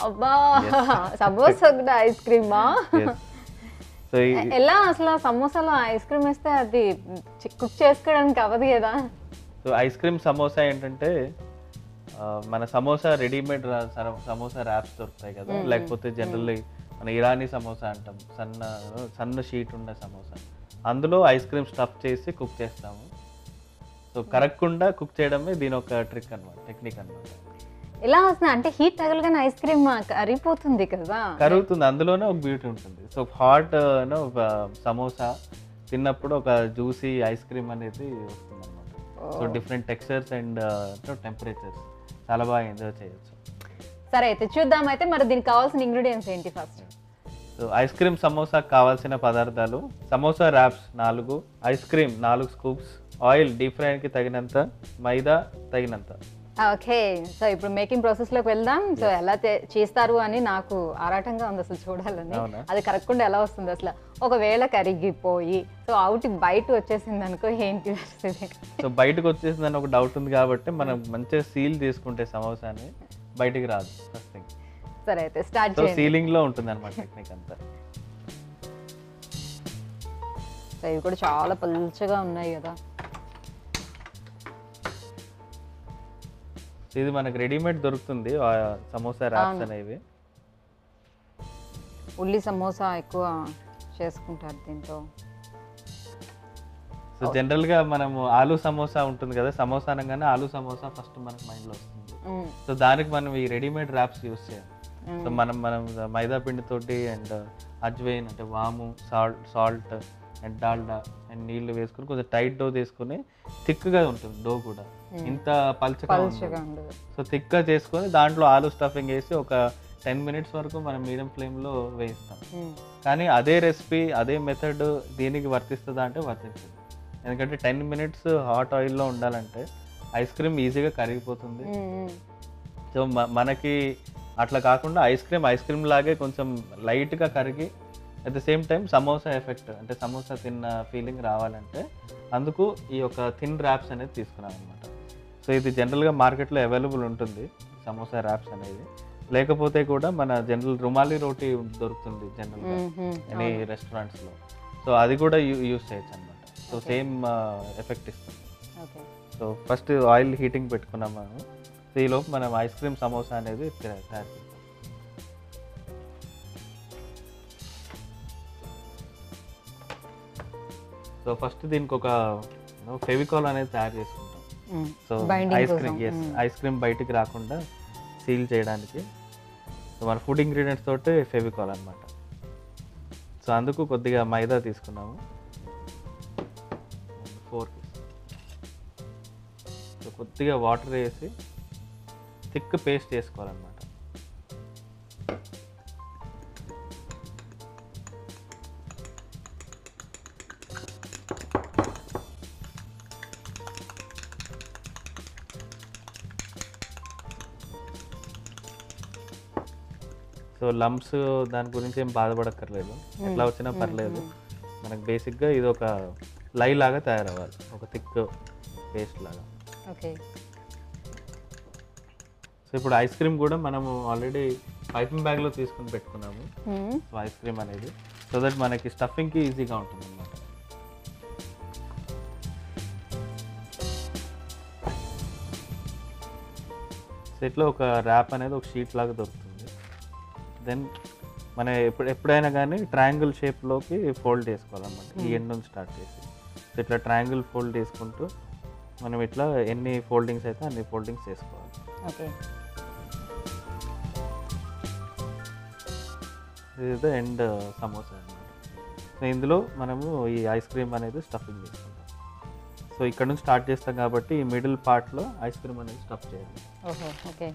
అబ్బా సమోసా కూడా ice క్రీమా so ఎలా అసలు సమోసాలో ఐస్ క్రీమ్ వేస్తే అది కుక్ చేసుకోవడానికి అవ్వదు కదా సో ఐస్ క్రీమ్ సమోసా ఏంటంటే ఆ, మన సమోసా రెడీమేడ్ సమోసా ర్యాప్స్ దొరుకుతాయి కదా లేకపోతే జనరల్లీ మన ఇరానీ సమోసా అంటాం సన్న సన్న షీట్ ఉన్న సమోసా అందులో ఐస్ క్రీమ్ స్టఫ్ చేసి కుక్ చేస్తాము సో కరగకుండా కుక్ చేయడమే దీని ఒక ట్రిక్ అనమాట టెక్నిక్ అనమాట ఎలా వస్తుంది అంటే హీట్ తగలగానే ఐస్ క్రీమ్ కరిగిపోతుంది కదా కరుగుతుంది అందులోనే ఒక బ్యూటీ ఉంటుంది సో హాట్ సమోసా తిన్నప్పుడు ఒక జ్యూసీ ఐస్ క్రీమ్ అనేది వస్తుంది అనమాట so different textures and temperatures చాలా బాగా ఎంజాయ్ చేయొచ్చు సరే అయితే చూద్దాం అయితే మరి దీనికి కావాల్సిన ఇంగ్రీడియంట్స్ ఏంటి first so ice cream samosa కావాల్సిన పదార్థాలు సమోసా ర్యాప్స్ నాలుగు ఐస్ క్రీమ్ నాలుగు స్కూప్స్ ఆయిల్ డీప్ ఫ్రైకి తగినంత మైదా తగినంత ఓకే సో ఇప్పుడు మేకింగ్ ప్రాసెస్ లోకి వెళ్దాం సో ఎలా చే- చేస్తారు అని నాకు ఆరాటంగా ఉంది అసలు చూడాలని అవునా? అది కరగకుండా ఎలా వస్తుంది అసలు ఒకవేళ కరిగిపోయి సో అవుట్ బయట వచ్చేసింది అనుకో ఏంటి పరిస్థితి సో బయటకు వచ్చేసిందని ఒక డౌట్ ఉంది కాబట్టి మనం మంచిగా సీల్ చేసుకుంటే సమోసాని బయటికి రాదు ఫస్ట్ థింగ్ సరే అయితే స్టార్ట్ సో చేయండి సీలింగ్ లో ఉంటుంది అనమాట టెక్నిక్ అంతా సో ఇవి కూడా చాలా పలుచగా ఉన్నాయి కదా సో ఇది మనకు రెడీమేడ్ దొరుకుతుంది ఆ సమోసా ర్యాప్స్ అనేవి ఉల్లి సమోసా ఎక్కువ చేసుకుంటారు దీంతో సో జనరల్ గా మనము ఆలు సమోసా ఉంటుంది కదా సమోసా అనగానే ఆలు సమోసా ఫస్ట్ మనకు మైండ్ లో వస్తుంది మ్మ్. సో దానికి మనం ఈ రెడీమేడ్ ర్యాప్స్ యూస్ చేయాలి సో మనం మనం మైదా పిండితోటి అండ్ అజ్వైన్ అంటే వాము salt salt and Dalda and నీళ్లు వేసుకుని కొంచెం టైట్ డో తీసుకుని థిక్గా ఉంటుంది డో కూడా ఇంత పల్చగా పలుచగా ఉండదు సో థిక్గా చేసుకొని దాంట్లో ఆలు స్టఫింగ్ వేసి ఒక టెన్ మినిట్స్ వరకు మనం మీడియం ఫ్లేమ్లో వేయిస్తాం మ్మ్. కానీ అదే రెసిపీ అదే మెథడ్ దీనికి వర్తిస్తుందా అంటే వర్తిస్తుంది ఎందుకంటే టెన్ మినిట్స్ హాట్ ఆయిల్లో ఉండాలంటే ఐస్ క్రీమ్ ఈజీగా కరిగిపోతుంది మ్మ్, మ్మ్. సో మ- మనకి అట్లా కాకుండా ఐస్ క్రీమ్ ఐస్ క్రీమ్ లాగే కొంచెం లైట్గా కరిగి at the same time samosa effect అంటే సమోసా తిన్న ఫీలింగ్ రావాలంటే అందుకు ఈ యొక్క థిన్ ర్యాప్స్ అనేది తీసుకున్నాం అనమాట సో ఇది జనరల్గా మార్కెట్లో అవైలబుల్ ఉంటుంది సమోసా ర్యాప్స్ అనేది లేకపోతే కూడా మన జనరల్ రుమాలి రోటీ దొరుకుతుంది జనరల్గా మ్మ్, మ్మ్. ఎనీ రెస్టారెంట్స్లో సో అది కూడా యూస్ చేయొచ్చు అనమాట సో సేమ్ ఎఫెక్ట్ ఇస్తుంది okay so first oil heating పెట్టుకున్నాం మనం సో ఈలోపు మనం ఐస్ క్రీమ్ సమోసా అనేది తయా- తయారు చేద్దాం సో ఫస్ట్ దీనికి ఒక ఫెవికాల్ అనేది తయారు చేసుకుంటాం మ్మ్. సో Binding ఐస్ కోసం. క్రీమ్ ఎస్ ఐస్ క్రీమ్ బయటికి రాకుండా సీల్ చేయడానికి సో మన ఫుడ్ ఇంగ్రీడియంట్స్ తోటి ఫెవికాల్ అనమాట సో అందుకు కొద్దిగా మైదా తీసుకున్నాము ఫోర్ సో కొద్దిగా వాటర్ వేసి థిక్ పేస్ట్ చేసుకోవాలన్నమాట సో లమ్స్ దాని గురించి ఏం బాధపడక్కర్లేదు ఎట్లా వచ్చినా పర్లేదు మనకు బేసిక్గా ఇది ఒక లై లాగా తయారవ్వాలి ఒక థిక్ పేస్ట్ లాగా ఓకే సో ఇప్పుడు ఐస్ క్రీమ్ కూడా మనము ఆల్రెడీ పైపింగ్ బ్యాగ్లో తీసుకుని పెట్టుకున్నాము మ్మ్. సో ఐస్ క్రీమ్ అనేది సో దట్ మనకి స్టఫింగ్కి ఈజీగా ఉంటుంది అనమాట సో ఇట్లా ఒక ర్యాప్ అనేది ఒక షీట్ లాగా దొరుకుతుంది దెన్ మన ఎప్పుడు ఎప్పుడైనా కానీ ట్రయాంగిల్ షేప్లోకి ఫోల్డ్ చేసుకోవాలన్నమాట ఈ ఎండ్ నుంచి స్టార్ట్ చేసి సో ఇట్లా ట్రయాంగిల్ ఫోల్డ్ చేసుకుంటూ మనం ఇట్లా ఎన్ని ఫోల్డింగ్స్ అయితే అన్ని ఫోల్డింగ్స్ చేసుకోవాలి ఓకే ఇది ఎండ్ సమోసా అనమాట సో ఇందులో మనము ఈ ఐస్ క్రీమ్ అనేది స్టఫింగ్ చేసుకుంటాం సో ఇక్కడ నుంచి స్టార్ట్ చేస్తాం కాబట్టి ఈ మిడిల్ పార్ట్లో ఐస్ క్రీమ్ అనేది స్టఫ్ చేయాలి ఓహో ఓకే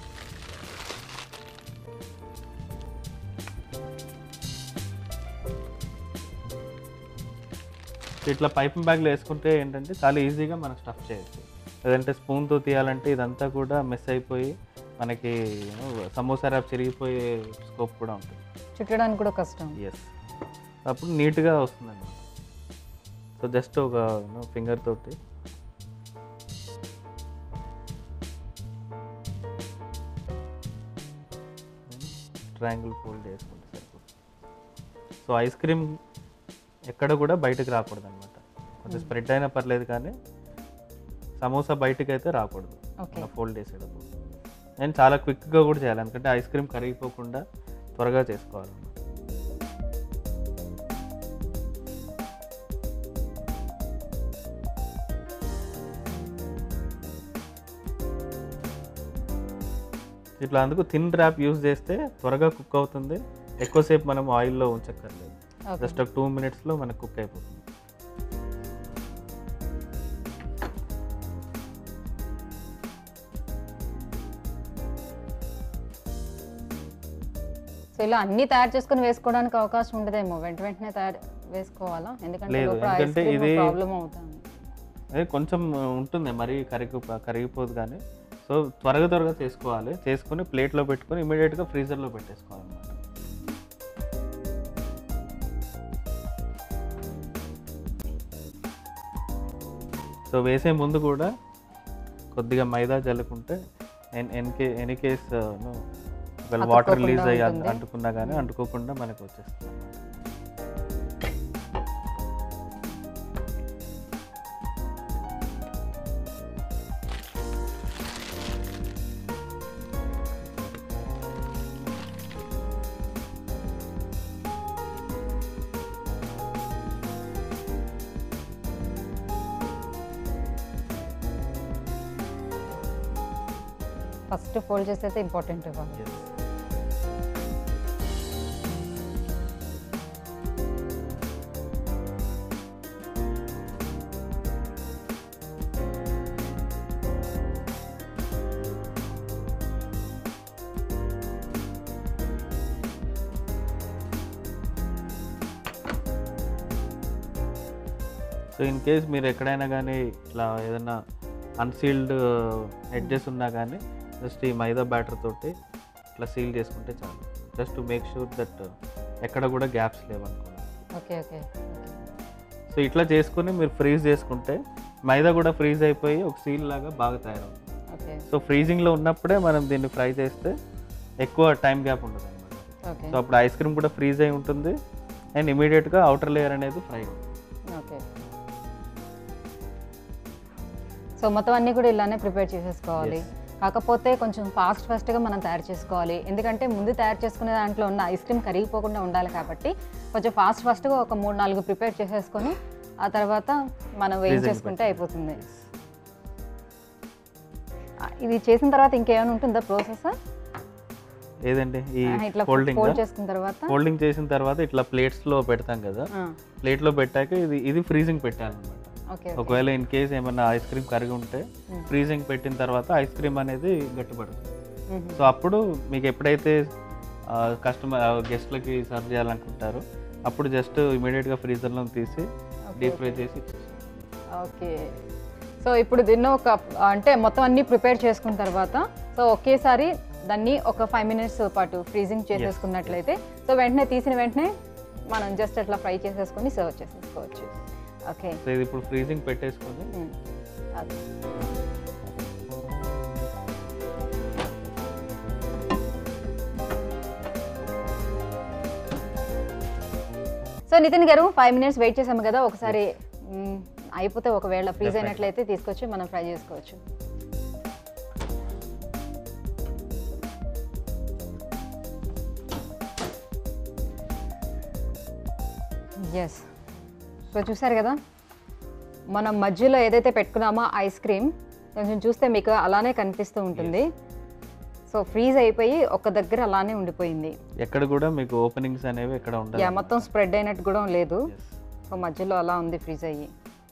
సో ఇట్లా పైపింగ్ బ్యాగ్లో వేసుకుంటే ఏంటంటే చాలా ఈజీగా మనం స్టఫ్ చేయొచ్చు లేదంటే స్పూన్తో తీయాలంటే ఇదంతా కూడా మెస్ అయిపోయి మనకి you know, సమోసా ర్యాప్ చిరిగిపోయే స్కోప్ కూడా ఉంటుంది చుట్టడానికి కూడా కష్టం ఎస్ అప్పుడు నీట్గా వస్తుంది అన్నమాట సో జస్ట్ ఒక ఫింగర్ తోటి ట్రయాంగిల్ ఫోల్డ్ చేసుకుంటే సరిపోతుంది సో ఐస్ క్రీమ్ ఎక్కడ కూడా బయటకు రాకూడదు అనమాట కొంచెం స్ప్రెడ్ అయినా పర్లేదు కానీ సమోసా బయటకు అయితే రాకూడదు ఓకే ఫోల్డ్ చేసేటప్పుడు నేను చాలా క్విక్గా కూడా చేయాలి ఎందుకంటే ఐస్ క్రీమ్ కరిగిపోకుండా త్వరగా చేసుకోవాలి ఇట్లా అందుకు థిన్ ర్యాప్ యూస్ చేస్తే త్వరగా కుక్ అవుతుంది ఎక్కువసేపు మనం ఆయిల్లో ఉంచక్కర్లేదు ఓకే జస్ట్ ఒక టూ మినిట్స్లో మనకు కుక్ అయిపోతుంది సో ఇలా అన్ని తయారు చేసుకుని వేసుకోవడానికి అవకాశం ఉండదేమో వెంట వెంటనే తయారు వేసుకోవాలా ఎందుకంటే లేదు, లోపల ఐస్ ఎందుకంటే క్రీమ్ ఇది- ప్రాబ్లం అవుతుంది అదే కొంచెం ఉంటుంది మరీ కరిగి కరిగిపోదు కానీ సో త్వరగా త్వరగా చేసుకోవాలి చేసుకుని ప్లేట్లో పెట్టుకొని ఇమీడియట్గా ఫ్రీజర్లో పెట్టేసుకోవాలి అనమాట సో వేసే ముందు కూడా కొద్దిగా మైదా జల్లుకుంటే ఎన్ ఎన్కే ఎనీ కేస్ ఒకవేళ వాటర్ అతుక్కోకుండా రిలీజ్ అయ్యి ఉంటుంది. అంటుకున్నా కానీ అంటుకోకుండా మనకు వచ్చేస్తుంది అన్నమాట. ఫస్ట్ ఫోల్డ్ చేసేది ఇంపార్టెంట్ ఇవ్వాలి Yes. సో ఇన్ కేస్ మీరు ఎక్కడైనా కానీ ఇట్లా ఏదైనా అన్సీల్డ్ ఎడ్జెస్ ఉన్నా కానీ జస్ట్ ఈ మైదా బ్యాటర్ తోటి ఇట్లా సీల్ చేసుకుంటే చాలు just to make sure that ఎక్కడ కూడా గ్యాప్స్ లేవనుకోండి ఓకే ఓకే సో ఇట్లా చేసుకుని మీరు ఫ్రీజ్ చేసుకుంటే మైదా కూడా ఫ్రీజ్ అయిపోయి ఒక సీల్ లాగా బాగా తయారవుతుంది ఓకే సో ఫ్రీజింగ్లో ఉన్నప్పుడే మనం దీన్ని ఫ్రై చేస్తే ఎక్కువ టైం గ్యాప్ ఉండదు అనమాట ఓకే సో అప్పుడు ఐస్ క్రీమ్ కూడా ఫ్రీజ్ అయి ఉంటుంది అండ్ ఇమీడియట్గా అవుటర్ లేయర్ అనేది ఫ్రై అవుతుంది ఓకే సో మొత్తం అన్నీ కూడా ఇలానే ప్రిపేర్ చేసేసుకోవాలి కాకపోతే కొంచెం ఫాస్ట్ ఫాస్ట్గా మనం తయారు చేసుకోవాలి ఎందుకంటే ముందు తయారు చేసుకునే దాంట్లో ఉన్న ఐస్ క్రీమ్ కరిగిపోకుండా ఉండాలి కాబట్టి కొంచెం ఫాస్ట్ ఫాస్ట్గా ఒక మూడు నాలుగు ప్రిపేర్ చేసేసుకొని ఆ తర్వాత మనం వేయించేసుకుంటే అయిపోతుంది ఆ, ఇది చేసిన తర్వాత ఇంకేమైనా ఉంటుందా ప్రాసెస్ ఏదండి ఈ ఇట్లా ఫోల్డింగ్ ఫోల్డ్ చేసుకున్న తర్వాత ఫోల్డింగ్ చేసిన తర్వాత ఇట్లా ప్లేట్స్లో పెడతాం కదా ఆ, ప్లేట్లో పెట్టాక ఇది ఇది ఫ్రీజింగ్ పెట్టాలన్నమాట ఓకే ఒకవేళ ఇన్ కేస్ ఏమన్నా ఐస్ క్రీమ్ కరిగి ఉంటే ఫ్రీజింగ్ పెట్టిన తర్వాత ఐస్ క్రీమ్ అనేది గట్టిపడుతుంది మ్మ్. సో అప్పుడు మీకు ఎప్పుడైతే కస్టమర్ గెస్ట్లకి సర్వ్ చేయాలనుకుంటారో అప్పుడు జస్ట్ ఇమీడియట్గా ఫ్రీజర్లో తీసి డీప్ ఫ్రై చేసి ఇచ్చేస్తాం. ఓకే సో ఇప్పుడు దీన్ని ఒక అంటే మొత్తం అన్ని ప్రిపేర్ చేసుకున్న తర్వాత సో ఒకేసారి దాన్ని ఒక ఫైవ్ మినిట్స్ పాటు ఫ్రీజింగ్ చేసేసుకున్నట్లయితే సో వెంటనే తీసిన వెంటనే మనం జస్ట్ అట్లా ఫ్రై చేసేసుకొని సర్వ్ చేసేసుకోవచ్చు ఓకే సో ఇది ఇప్పుడు ఫ్రీజింగ్ పెట్టేసుకొని మ్మ్. అది. సో నితిన్ గారు ఫైవ్ మినిట్స్ వెయిట్ చేసాము కదా ఒకసారి మ్మ్, అయిపోతే ఒకవేళ ఫ్రీజ్ Definitely. అయినట్లయితే తీసుకొచ్చి మనం ఫ్రై చేసుకోవచ్చు ఎస్ సో చూసారు కదా మనం మధ్యలో ఏదైతే పెట్టుకున్నామో ఐస్ క్రీమ్ కొంచెం చూస్తే మీకు అలానే కనిపిస్తూ ఉంటుంది సో ఫ్రీజ్ అయిపోయి ఒక దగ్గర అలానే ఉండిపోయింది ఎక్కడ కూడా మీకు ఓపెనింగ్స్ అనేవి ఎక్కడ ఉండదు యా మొత్తం స్ప్రెడ్ అయినట్టు కూడా లేదు Yes. సో మధ్యలో అలా ఉంది ఫ్రీజ్ అయ్యి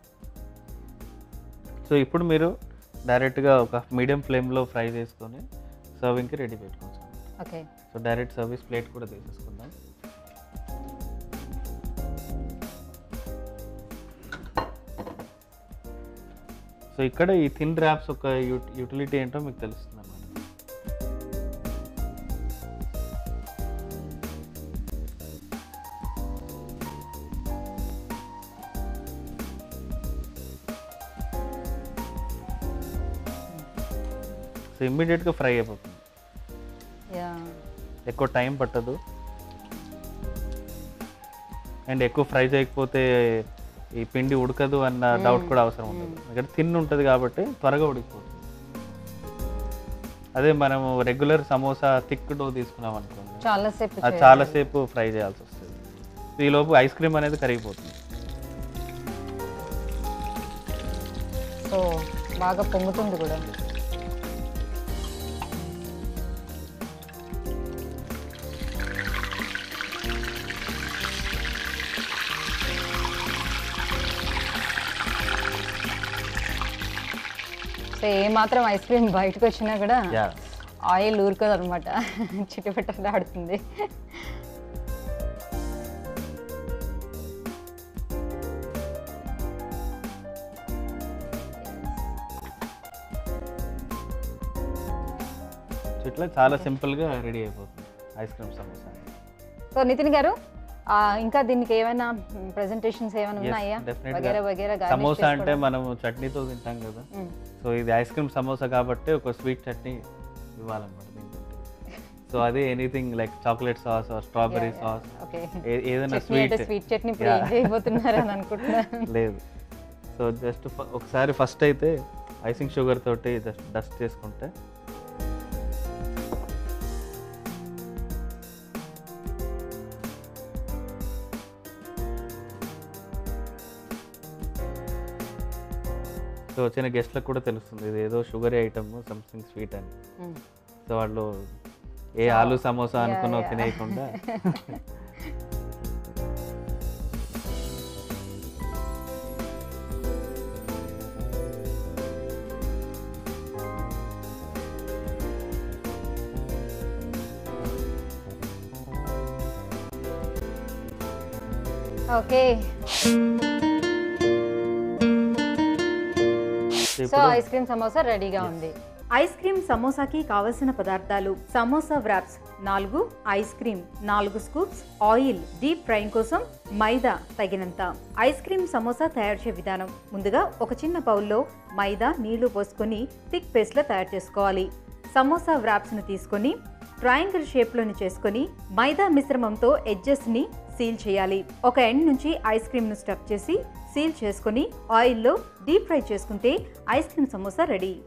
సో ఇప్పుడు మీరు డైరెక్ట్గా ఒక మీడియం ఫ్లేమ్లో ఫ్రై చేసుకొని సర్వింగ్కి రెడీ పెట్టుకోవచ్చు okay so direct service plate కూడా తీసేసుకుందాం సో ఇక్కడ ఈ థిన్ ర్యాప్స్ ఒక యూటిలిటీ ఏంటో మీకు తెలుస్తుంది అన్నమాట సో ఇమ్మీడియట్గా ఫ్రై అయిపోతుంది యా ఎక్కువ టైం పట్టదు అండ్ ఎక్కువ ఫ్రై చేయకపోతే ఈ పిండి ఉడకదు అన్న డౌట్ కూడా అవసరం ఉండదు ఎందుకంటే తిన్ ఉంటుంది కాబట్టి త్వరగా ఉడికిపోతుంది అదే మనము రెగ్యులర్ సమోసా థిక్ డో తీసుకున్నాం అనుకోండి చాలాసేపు అది చాలాసేపు ఫ్రై చేయాల్సి వస్తుంది ఈలోపు ఐస్ క్రీమ్ అనేది కరిగిపోతుంది సో బాగా పొంగుతుంది కూడా సో ఏ మాత్రం ఐస్ క్రీమ్ బయటకు వచ్చినా కూడా యా ఆయిల్ ఊరుకోదు అనమాట చిట్టుపెట్ట ఆడుతుంది సో ఇట్లా చాలా సింపుల్గా రెడీ అయిపోతుంది ice cream samosa so Nitin గారు ఆ, ఇంకా దీనికి ఏమైనా ప్రెజెంటేషన్స్ ఏమైనా ఉన్నాయా definitely వగేరా గా. వగేరా garnish సమోసా అంటే చేసుకోవడం. మనము చట్నీతో తింటాం కదా మ్మ్. సో ఇది ఐస్ క్రీమ్ సమోసా కాబట్టి ఒక స్వీట్ చట్నీ ఇవ్వాలన్నమాట దీంతో సో అదే anything like chocolate sauce strawberry sauce okay ఏదైనా చట్నీ అంటే స్వీట్ స్వీట్ చట్నీ ఇప్పుడు ఏం చేయబోతున్నారు అని అనుకుంటున్నాను లేదు సో జస్ట్ ఒకసారి ఫస్ట్ అయితే ఐసింగ్ షుగర్ తోటి జస్ట్ డస్ట్ చేసుకుంటే సో వచ్చిన గెస్ట్లకు కూడా తెలుస్తుంది ఇది ఏదో షుగర్ ఐటమ్ సంథింగ్ స్వీట్ అని మ్మ్. సో వాళ్ళు ఏ ఆలు సమోసా అనుకున్నో yeah. తినేయకుండా ఓకే సో ఇప్పుడు ఐస్ క్రీమ్ సమోసా రెడీగా ఉంది ఐస్ క్రీమ్ సమోసాకి కావలసిన పదార్థాలు సమోసా వ్రాప్స్ నాలుగు ఐస్ క్రీమ్ నాలుగు స్కూప్స్ ఆయిల్ డీప్ ఫ్రైయింగ్ కోసం మైదా తగినంత ఐస్ క్రీమ్ సమోసా తయారు చేసే విధానం ముందుగా ఒక చిన్న బౌల్లో మైదా నీళ్లు పోసుకొని థిక్ పేస్ట్లా తయారు చేసుకోవాలి సమోసా వ్రాప్స్ను తీసుకొని ట్రయాంగిల్ షేప్లోని చేసుకొని మైదా మిశ్రమంతో ఎడ్జెస్ని సీల్ చేయాలి ఒక ఎండ్ నుంచి ఐస్ క్రీమ్ను స్టఫ్ చేసి సీల్ చేసుకొని ఆయిల్లో డీప్ ఫ్రై చేసుకుంటే ఐస్ క్రీమ్ సమోసా రెడీ